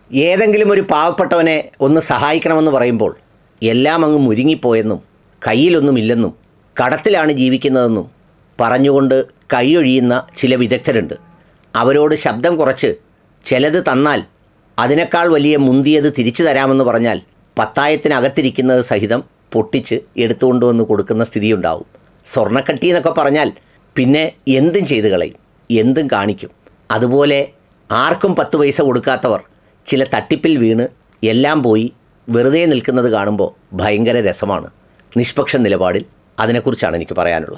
ഏതെങ്കിലും ഒരു പാവപ്പെട്ടവനെ ഒന്ന് സഹായിക്കണമെന്ന് പറയുമ്പോൾ എല്ലാം അങ്ങ് മുരുങ്ങിപ്പോയെന്നും കയ്യിലൊന്നുമില്ലെന്നും കടത്തിലാണ് ജീവിക്കുന്നതെന്നും പറഞ്ഞുകൊണ്ട് കൈയൊഴിയുന്ന ചില വിദഗ്ധരുണ്ട് അവരോട് ശബ്ദം കുറച്ച് ചിലത് തന്നാൽ അതിനേക്കാൾ വലിയ മുന്തിയത് തിരിച്ചു തരാമെന്ന് പറഞ്ഞാൽ പത്തായത്തിനകത്തിരിക്കുന്നത് സഹിതം പൊട്ടിച്ച് എടുത്തുകൊണ്ടുവന്ന് കൊടുക്കുന്ന സ്ഥിതിയുണ്ടാവും സ്വർണ്ണക്കട്ടി എന്നൊക്കെ പറഞ്ഞാൽ പിന്നെ എന്തും ചെയ്തു കളയും എന്തും കാണിക്കും അതുപോലെ ആർക്കും പത്ത് പൈസ കൊടുക്കാത്തവർ ചില തട്ടിപ്പിൽ വീണ് എല്ലാം പോയി വെറുതെ നിൽക്കുന്നത് കാണുമ്പോൾ ഭയങ്കര രസമാണ് നിഷ്പക്ഷ നിലപാടിൽ അതിനെക്കുറിച്ചാണ് എനിക്ക് പറയാനുള്ളത്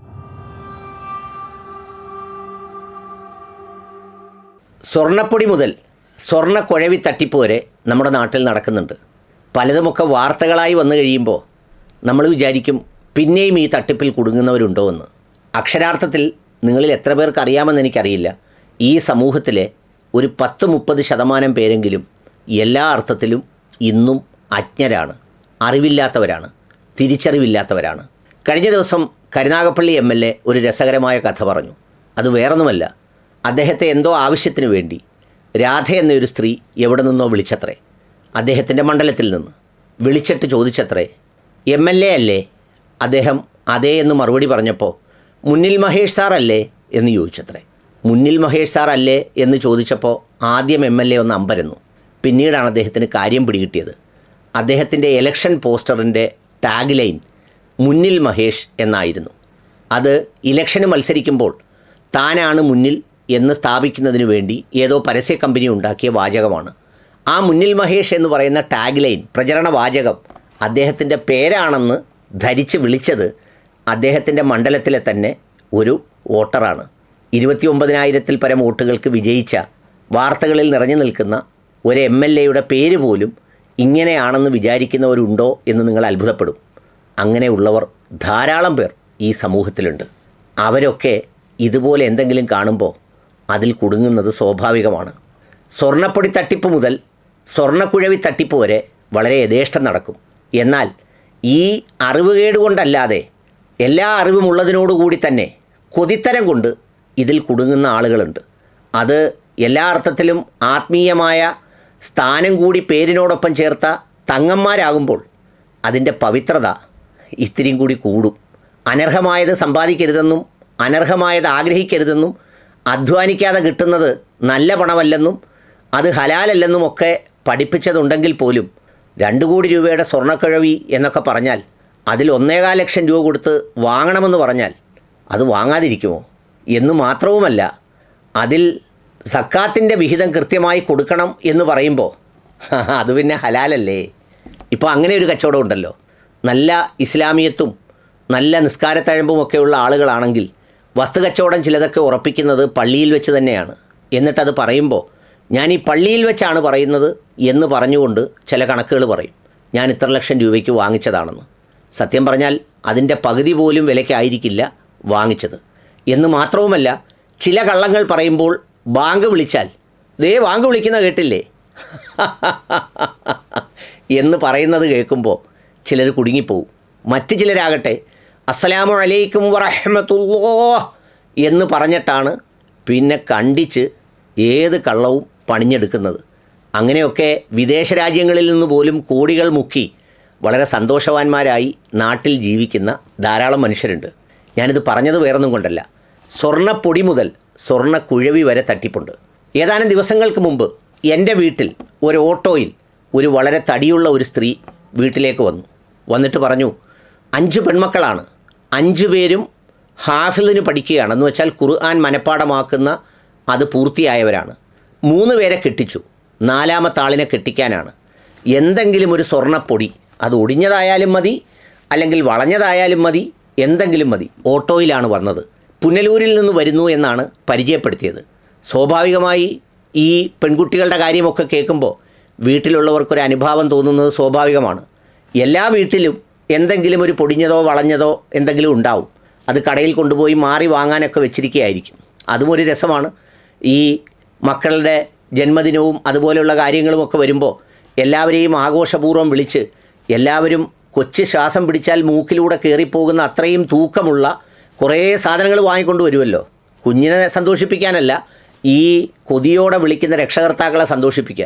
സ്വർണ്ണപ്പൊടി മുതൽ സ്വർണ്ണക്കുഴവി തട്ടിപ്പ് വരെ നമ്മുടെ നാട്ടിൽ നടക്കുന്നുണ്ട് പലതുമൊക്കെ വാർത്തകളായി വന്നു കഴിയുമ്പോൾ നമ്മൾ വിചാരിക്കും പിന്നെയും ഈ തട്ടിപ്പിൽ കുടുങ്ങുന്നവരുണ്ടോ എന്ന് അക്ഷരാർത്ഥത്തിൽ നിങ്ങളിൽ എത്ര പേർക്ക് അറിയാമെന്ന് എനിക്കറിയില്ല ഈ സമൂഹത്തിലെ ഒരു പത്ത് മുപ്പത് ശതമാനം പേരെങ്കിലും എല്ലാ അർത്ഥത്തിലും ഇന്നും അജ്ഞരാണ് അറിവില്ലാത്തവരാണ് തിരിച്ചറിവില്ലാത്തവരാണ് കഴിഞ്ഞ ദിവസം കരുനാഗപ്പള്ളി എം എൽ എ ഒരു രസകരമായ കഥ പറഞ്ഞു അത് വേറൊന്നുമല്ല അദ്ദേഹത്തെ എന്തോ ആവശ്യത്തിന് വേണ്ടി രാധ എന്നൊരു സ്ത്രീ എവിടെ നിന്നോ വിളിച്ചത്രേ അദ്ദേഹത്തിൻ്റെ മണ്ഡലത്തിൽ നിന്ന് വിളിച്ചിട്ട് ചോദിച്ചത്രേ എം എൽ എ അല്ലേ അദ്ദേഹം അതേ എന്ന് മറുപടി പറഞ്ഞപ്പോൾ മുന്നിൽ മഹേഷ് സാർ അല്ലേ എന്ന് ചോദിച്ചത്രേ മുന്നിൽ മഹേഷ് സാർ അല്ലേ എന്ന് ചോദിച്ചപ്പോൾ ആദ്യം എം എൽ എ ഒന്ന് അമ്പരന്നു പിന്നീടാണ് അദ്ദേഹത്തിന് കാര്യം പിടികിട്ടിയത് അദ്ദേഹത്തിൻ്റെ ഇലക്ഷൻ പോസ്റ്ററിൻ്റെ ടാഗ് ലൈൻ മുന്നിൽ മഹേഷ് എന്നായിരുന്നു അത് ഇലക്ഷന് മത്സരിക്കുമ്പോൾ താനാണ് മുന്നിൽ എന്ന് സ്ഥാപിക്കുന്നതിന് വേണ്ടി ഏതോ പരസ്യ കമ്പനി ഉണ്ടാക്കിയ വാചകമാണ് ആ മുന്നിൽ മഹേഷ് എന്ന് പറയുന്ന ടാഗ് ലൈൻ പ്രചരണ വാചകം അദ്ദേഹത്തിൻ്റെ പേരാണെന്ന് ധരിച്ച് വിളിച്ചത് അദ്ദേഹത്തിൻ്റെ മണ്ഡലത്തിലെ തന്നെ ഒരു വോട്ടറാണ് ഇരുപത്തി ഒമ്പതിനായിരത്തിൽ പരം വോട്ടുകൾക്ക് വിജയിച്ച വാർത്തകളിൽ നിറഞ്ഞു നിൽക്കുന്ന ഒരു എം എൽ എയുടെ പേര് പോലും ഇങ്ങനെയാണെന്ന് വിചാരിക്കുന്നവരുണ്ടോ എന്ന് നിങ്ങൾ അത്ഭുതപ്പെടും അങ്ങനെയുള്ളവർ ധാരാളം പേർ ഈ സമൂഹത്തിലുണ്ട് അവരൊക്കെ ഇതുപോലെ എന്തെങ്കിലും കാണുമ്പോൾ അതിൽ കുടുങ്ങുന്നത് സ്വാഭാവികമാണ് സ്വർണ്ണപ്പൊടി തട്ടിപ്പ് മുതൽ സ്വർണ്ണക്കുഴവി തട്ടിപ്പ് വരെ വളരെ യഥേഷ്ടം നടക്കും എന്നാൽ ഈ അറിവുകേട് കൊണ്ടല്ലാതെ എല്ലാ അറിവുമുള്ളതിനോടുകൂടി തന്നെ കൊതിത്തരം കൊണ്ട് ഇതിൽ കുടുങ്ങുന്ന ആളുകളുണ്ട് അത് എല്ലാ അർത്ഥത്തിലും ആത്മീയമായ സ്ഥാനം കൂടി പേരിനോടൊപ്പം ചേർത്ത തങ്ങന്മാരാകുമ്പോൾ അതിൻ്റെ പവിത്രത ഇത്തിരിയും കൂടി കൂടും അനർഹമായത് സമ്പാദിക്കരുതെന്നും അനർഹമായത് ആഗ്രഹിക്കരുതെന്നും അധ്വാനിക്കാതെ കിട്ടുന്നത് നല്ല പണമല്ലെന്നും അത് ഹലാലല്ലെന്നും ഒക്കെ പഠിപ്പിച്ചതുണ്ടെങ്കിൽ പോലും രണ്ട് കോടി രൂപയുടെ സ്വർണ്ണക്കിഴവി എന്നൊക്കെ പറഞ്ഞാൽ അതിൽ ഒന്നേകാൽ ലക്ഷം രൂപ കൊടുത്ത് വാങ്ങണമെന്ന് പറഞ്ഞാൽ അത് വാങ്ങാതിരിക്കുമോ എന്ന് മാത്രവുമല്ല അതിൽ സക്കാത്തിൻ്റെ വിഹിതം കൃത്യമായി കൊടുക്കണം എന്ന് പറയുമ്പോൾ അത് പിന്നെ ഹലാലല്ലേ ഇപ്പോൾ അങ്ങനെ ഒരു കച്ചവടം ഉണ്ടല്ലോ നല്ല ഇസ്ലാമിയത്തും നല്ല നിസ്കാരത്തഴമ്പും ഒക്കെയുള്ള ആളുകളാണെങ്കിൽ വസ്തു കച്ചവടം ചിലതൊക്കെ ഉറപ്പിക്കുന്നത് പള്ളിയിൽ വെച്ച് തന്നെയാണ് എന്നിട്ടത് പറയുമ്പോൾ ഞാൻ ഈ പള്ളിയിൽ വെച്ചാണ് പറയുന്നത് എന്ന് പറഞ്ഞുകൊണ്ട് ചില കണക്കുകൾ പറയും ഞാൻ ഇത്ര ലക്ഷം രൂപയ്ക്ക് വാങ്ങിച്ചതാണെന്ന് സത്യം പറഞ്ഞാൽ അതിൻ്റെ പകുതി പോലും വിലയ്ക്കായിരിക്കില്ല വാങ്ങിച്ചത് എന്ന് മാത്രവുമല്ല ചില കള്ളങ്ങൾ പറയുമ്പോൾ ബാങ്ക് വിളിച്ചാൽ ദേ ബാങ്ക് വിളിക്കുന്ന കേട്ടില്ലേ എന്ന് പറയുന്നത് കേൾക്കുമ്പോൾ ചിലർ കുടുങ്ങിപ്പോവും മറ്റ് ചിലരാകട്ടെ അസ്സലാമു അലൈക്കും വറഹ്മത്തുള്ളോ എന്ന് പറഞ്ഞിട്ടാണ് പിന്നെ കണ്ടിച്ച് ഏത് കള്ളവും പണിഞ്ഞെടുക്കുന്നത് അങ്ങനെയൊക്കെ വിദേശ രാജ്യങ്ങളിൽ നിന്ന് പോലും കോടികൾ മുക്കി വളരെ സന്തോഷവാന്മാരായി നാട്ടിൽ ജീവിക്കുന്ന ധാരാളം മനുഷ്യരുണ്ട് ഞാനിത് പറഞ്ഞത് വേറൊന്നും കൊണ്ടല്ല സ്വർണ്ണപ്പൊടി മുതൽ സ്വർണ്ണക്കുഴവി വരെ തട്ടിപ്പുണ്ട് ഏതാനും ദിവസങ്ങൾക്ക് മുമ്പ് എൻ്റെ വീട്ടിൽ ഒരു ഓട്ടോയിൽ ഒരു വളരെ തടിയുള്ള ഒരു സ്ത്രീ വീട്ടിലേക്ക് വന്നു വന്നിട്ട് പറഞ്ഞു അഞ്ച് പെൺമക്കളാണ് അഞ്ച് പേരും ഹാഫിലിന് പഠിക്കുകയാണ് എന്ന് വെച്ചാൽ ഖുർആൻ മനഃപ്പാടമാക്കുന്ന അത് പൂർത്തിയായവരാണ് മൂന്ന് പേരെ കെട്ടിച്ചു നാലാമത്തെ ആളിനെ കെട്ടിക്കാനാണ് എന്തെങ്കിലും ഒരു സ്വർണ്ണപ്പൊടി അത് ഒടിഞ്ഞതായാലും മതി അല്ലെങ്കിൽ വളഞ്ഞതായാലും മതി എന്തെങ്കിലും മതി ഓട്ടോയിലാണ് വന്നത് പുനലൂരിൽ നിന്ന് വരുന്നു എന്നാണ് പരിചയപ്പെടുത്തിയത് സ്വാഭാവികമായി ഈ പെൺകുട്ടികളുടെ കാര്യമൊക്കെ കേൾക്കുമ്പോൾ വീട്ടിലുള്ളവർക്കൊരു അനുഭാവം തോന്നുന്നത് സ്വാഭാവികമാണ് എല്ലാ വീട്ടിലും എന്തെങ്കിലും ഒരു പൊടിഞ്ഞതോ വളഞ്ഞതോ എന്തെങ്കിലും ഉണ്ടാവും അത് കടയിൽ കൊണ്ടുപോയി മാറി വാങ്ങാനൊക്കെ വെച്ചിരിക്കുകയായിരിക്കും അതും ഒരു രസമാണ് ഈ മക്കളുടെ ജന്മദിനവും അതുപോലെയുള്ള കാര്യങ്ങളുമൊക്കെ വരുമ്പോൾ എല്ലാവരെയും ആഘോഷപൂർവ്വം വിളിച്ച് എല്ലാവരും കൊച്ചു ശ്വാസം പിടിച്ചാൽ മൂക്കിലൂടെ കയറിപ്പോകുന്ന അത്രയും തൂക്കമുള്ള കുറേ സാധനങ്ങൾ വാങ്ങിക്കൊണ്ട് വരുമല്ലോ കുഞ്ഞിനെ സന്തോഷിപ്പിക്കാനല്ല ഈ കൊതിയോടെ വിളിക്കുന്ന രക്ഷകർത്താക്കളെ സന്തോഷിപ്പിക്കാൻ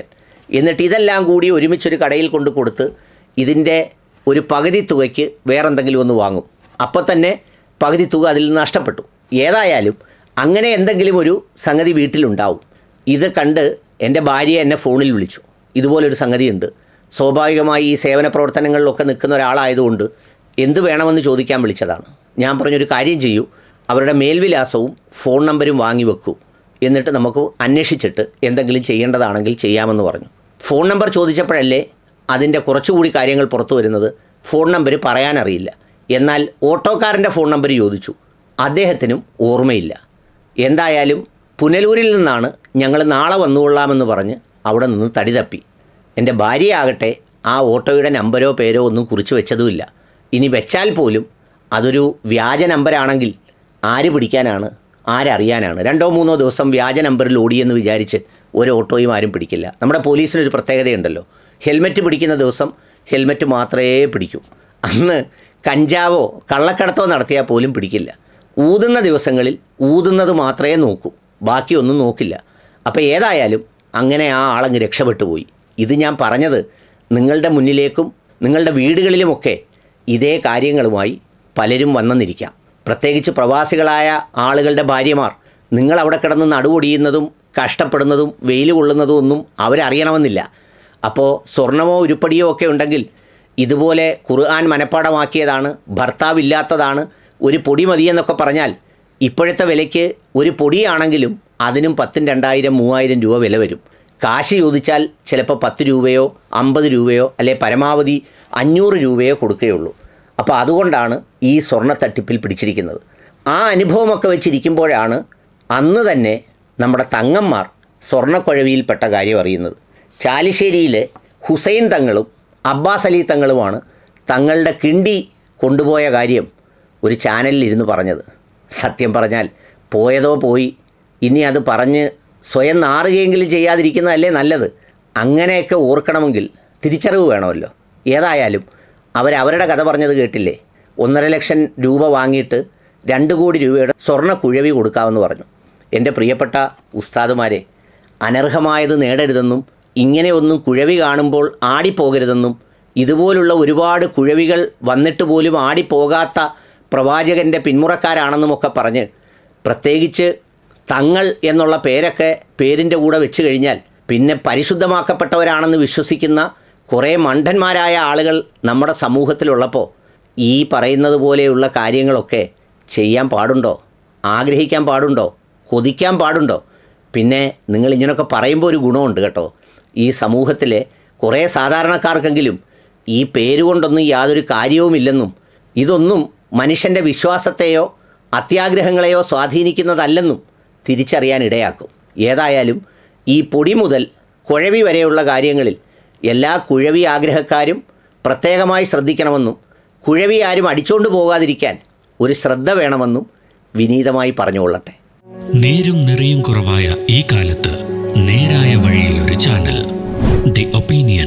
എന്നിട്ട് ഇതെല്ലാം കൂടി ഒരുമിച്ചൊരു കടയിൽ കൊണ്ട് കൊടുത്ത് ഇതിൻ്റെ ഒരു പകുതി തുകയ്ക്ക് വേറെന്തെങ്കിലും ഒന്ന് വാങ്ങും അപ്പോൾ തന്നെ പകുതി തുക അതിൽ നിന്ന് നഷ്ടപ്പെട്ടു ഏതായാലും അങ്ങനെ എന്തെങ്കിലും ഒരു സംഗതി വീട്ടിലുണ്ടാവും ഇത് കണ്ട് എൻ്റെ ഭാര്യ എന്നെ ഫോണിൽ വിളിച്ചു ഇതുപോലൊരു സംഗതിയുണ്ട് സ്വാഭാവികമായി ഈ സേവന പ്രവർത്തനങ്ങളിലൊക്കെ നിൽക്കുന്ന ഒരാളായതുകൊണ്ട് എന്ത് വേണമെന്ന് ചോദിക്കാൻ വിളിച്ചതാണ് ഞാൻ പറഞ്ഞൊരു കാര്യം ചെയ്യൂ അവരുടെ മേൽവിലാസവും ഫോൺ നമ്പരും വാങ്ങി വെക്കൂ എന്നിട്ട് നമുക്ക് അന്വേഷിച്ചിട്ട് എന്തെങ്കിലും ചെയ്യേണ്ടതാണെങ്കിൽ ചെയ്യാമെന്ന് പറഞ്ഞു ഫോൺ നമ്പർ ചോദിച്ചപ്പോഴല്ലേ അതിൻ്റെ കുറച്ചുകൂടി കാര്യങ്ങൾ പുറത്തു വരുന്നത് ഫോൺ നമ്പർ പറയാനറിയില്ല എന്നാൽ ഓട്ടോക്കാരൻ്റെ ഫോൺ നമ്പർ ചോദിച്ചു അദ്ദേഹത്തിനും ഓർമ്മയില്ല എന്തായാലും പുനലൂരിൽ നിന്നാണ് ഞങ്ങൾ നാളെ വന്നുകൊള്ളാമെന്ന് പറഞ്ഞ് അവിടെ നിന്ന് തടി തപ്പി എൻ്റെ ഭാര്യയാകട്ടെ ആ ഓട്ടോയുടെ നമ്പരോ പേരോ ഒന്നും കുറിച്ച് വെച്ചതുമില്ല ഇനി വെച്ചാൽ പോലും അതൊരു വ്യാജ നമ്പരാണെങ്കിൽ ആര് പിടിക്കാനാണ് ആരറിയാനാണ് രണ്ടോ മൂന്നോ ദിവസം വ്യാജ നമ്പറിൽ ഓടിയെന്ന് വിചാരിച്ച് ഒരു ഓട്ടോയും ആരും പിടിക്കില്ല നമ്മുടെ പോലീസിനൊരു പ്രത്യേകതയുണ്ടല്ലോ ഹെൽമെറ്റ് പിടിക്കുന്ന ദിവസം ഹെൽമെറ്റ് മാത്രമേ പിടിക്കൂ അന്ന് കഞ്ചാവോ കള്ളക്കടത്തോ നടത്തിയാൽ പോലും പിടിക്കില്ല ഊതുന്ന ദിവസങ്ങളിൽ ഊതുന്നത് മാത്രമേ നോക്കൂ ബാക്കിയൊന്നും നോക്കില്ല അപ്പോൾ ഏതായാലും അങ്ങനെ ആ ആളങ്ങ് രക്ഷപ്പെട്ടു പോയി ഇത് ഞാൻ പറഞ്ഞത് നിങ്ങളുടെ മുന്നിലേക്കും നിങ്ങളുടെ വീടുകളിലുമൊക്കെ ഇതേ കാര്യങ്ങളുമായി പലരും വന്നെന്നിരിക്കാം പ്രത്യേകിച്ച് പ്രവാസികളായ ആളുകളുടെ ഭാര്യമാർ നിങ്ങൾ അവിടെ കിടന്ന് നടുവൊടിയുന്നതും കഷ്ടപ്പെടുന്നതും വെയിൽ കൊള്ളുന്നതും ഒന്നും അവരറിയണമെന്നില്ല അപ്പോൾ സ്വർണമോ ഉരുപ്പടിയോ ഒക്കെ ഉണ്ടെങ്കിൽ ഇതുപോലെ ഖുർആൻ മനഃപ്പാടമാക്കിയതാണ് ഭർത്താവില്ലാത്തതാണ് ഒരു പൊടി മതിയെന്നൊക്കെ പറഞ്ഞാൽ ഇപ്പോഴത്തെ വിലയ്ക്ക് ഒരു പൊടിയാണെങ്കിലും അതിനും പത്തും രണ്ടായിരം മൂവായിരം രൂപ വില വരും കാശ് ചോദിച്ചാൽ ചിലപ്പോൾ പത്ത് രൂപയോ അമ്പത് രൂപയോ അല്ലെ പരമാവധി അഞ്ഞൂറ് രൂപയോ കൊടുക്കുകയുള്ളൂ അപ്പോൾ അതുകൊണ്ടാണ് ഈ സ്വർണ്ണ തട്ടിപ്പിൽ പിടിച്ചിരിക്കുന്നത് ആ അനുഭവമൊക്കെ വെച്ചിരിക്കുമ്പോഴാണ് അന്ന് തന്നെ നമ്മുടെ തങ്ങന്മാർ സ്വർണ്ണക്കുഴവിയിൽപ്പെട്ട കാര്യം അറിയുന്നത് ചാലിശ്ശേരിയിലെ ഹുസൈൻ തങ്ങളും അബ്ബാസ് അലി തങ്ങളുമാണ് തങ്ങളുടെ കിണ്ടി കൊണ്ടുപോയ കാര്യം ഒരു ചാനലിൽ ഇരുന്ന് പറഞ്ഞത് സത്യം പറഞ്ഞാൽ പോയതോ പോയി ഇനി അത് പറഞ്ഞ് സ്വയം നാറുകയെങ്കിലും ചെയ്യാതിരിക്കുന്നതല്ലേ നല്ലത് അങ്ങനെയൊക്കെ ഓർക്കണമെങ്കിൽ തിരിച്ചറിവ് വേണമല്ലോ ഏതായാലും അവരവരുടെ കഥ പറഞ്ഞത് കേട്ടില്ലേ ഒന്നര ലക്ഷം രൂപ വാങ്ങിയിട്ട് രണ്ട് കോടി രൂപയുടെ സ്വർണ്ണ കുഴവി കൊടുക്കാമെന്ന് പറഞ്ഞു എൻ്റെ പ്രിയപ്പെട്ട ഉസ്താദുമാരെ അനർഹമായത് നേടരുതെന്നും ഇങ്ങനെയൊന്നും കുഴവി കാണുമ്പോൾ ആടിപ്പോകരുതെന്നും ഇതുപോലുള്ള ഒരുപാട് കുഴവികൾ വന്നിട്ട് പോലും ആടിപ്പോകാത്ത പ്രവാചകൻ്റെ പിന്മുറക്കാരാണെന്നുമൊക്കെ പറഞ്ഞ് പ്രത്യേകിച്ച് തങ്ങൾ എന്നുള്ള പേരൊക്കെ പേരിൻ്റെ കൂടെ വെച്ച് കഴിഞ്ഞാൽ പിന്നെ പരിശുദ്ധമാക്കപ്പെട്ടവരാണെന്ന് വിശ്വസിക്കുന്ന കുറേ മണ്ടന്മാരായ ആളുകൾ നമ്മുടെ സമൂഹത്തിലുള്ളപ്പോൾ ഈ പറയുന്നത് പോലെയുള്ള കാര്യങ്ങളൊക്കെ ചെയ്യാൻ പാടുണ്ടോ ആഗ്രഹിക്കാൻ പാടുണ്ടോ കൊതിക്കാൻ പാടുണ്ടോ പിന്നെ നിങ്ങൾ ഇങ്ങനെയൊക്കെ പറയുമ്പോൾ ഒരു ഗുണമുണ്ട് കേട്ടോ ഈ സമൂഹത്തിലെ കുറേ സാധാരണക്കാർക്കെങ്കിലും ഈ പേരുകൊണ്ടൊന്നും യാതൊരു കാര്യവുമില്ലെന്നും ഇതൊന്നും മനുഷ്യൻ്റെ വിശ്വാസത്തെയോ അത്യാഗ്രഹങ്ങളെയോ സ്വാധീനിക്കുന്നതല്ലെന്നും തിരിച്ചറിയാൻ ഇടയാക്കും ഏതായാലും ഈ പൊടി മുതൽ കുഴവി വരെയുള്ള കാര്യങ്ങളിൽ എല്ലാ കുഴവി ആഗ്രഹക്കാരും പ്രത്യേകമായി ശ്രദ്ധിക്കണമെന്നും കുഴവി ആരും അടിച്ചുകൊണ്ട് പോകാതിരിക്കാൻ ഒരു ശ്രദ്ധ വേണമെന്നും വിനീതമായി പറഞ്ഞുകൊള്ളട്ടെ നേരും നിറയും കുറവായ ഈ കാലത്ത് നേരായ വഴിയിൽ ഒരു ചാനൽ ദി ഒപ്പീനിയൻ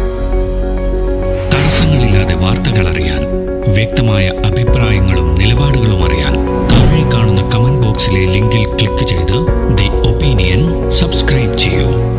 തടസ്സങ്ങളില്ലാതെ വാർത്തകൾ അറിയാൻ വ്യക്തമായ അഭിപ്രായങ്ങളും നിലപാടുകളും അറിയാൻ താഴെ കാണുന്ന കമന്റ് ബോക്സിലെ ലിങ്കിൽ ക്ലിക്ക് ചെയ്ത് ദി ഒപ്പീനിയൻ സബ്സ്ക്രൈബ് ചെയ്യൂ